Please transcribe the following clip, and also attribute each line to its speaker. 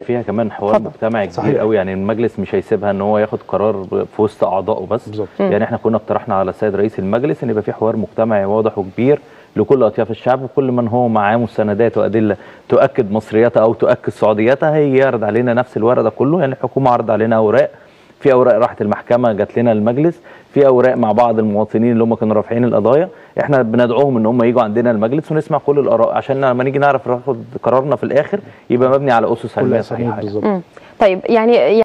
Speaker 1: فيها كمان حوار
Speaker 2: اتفضل.
Speaker 1: مجتمعي كبير
Speaker 2: صحيح.
Speaker 1: قوي يعني المجلس مش هيسيبها ان هو ياخد قرار في وسط اعضائه بس
Speaker 2: بالظبط.
Speaker 1: يعني احنا كنا اقترحنا على السيد رئيس المجلس ان يبقى في حوار مجتمعي واضح وكبير لكل اطياف الشعب وكل من هو معاه مستندات وادله تؤكد مصريتها او تؤكد سعوديتها هي يعرض علينا نفس الورق ده كله يعني الحكومه عرض علينا اوراق في اوراق راحت المحكمه جات لنا المجلس في اوراق مع بعض المواطنين اللي هم كانوا رافعين القضايا احنا بندعوهم ان هم يجوا عندنا المجلس ونسمع كل الاراء عشان لما نيجي نعرف ناخد قرارنا في الاخر يبقى مبني على اسس
Speaker 2: كل
Speaker 1: علميه
Speaker 2: اسانيد
Speaker 1: صحيحه
Speaker 2: بالظبط
Speaker 3: مم. طيب يعني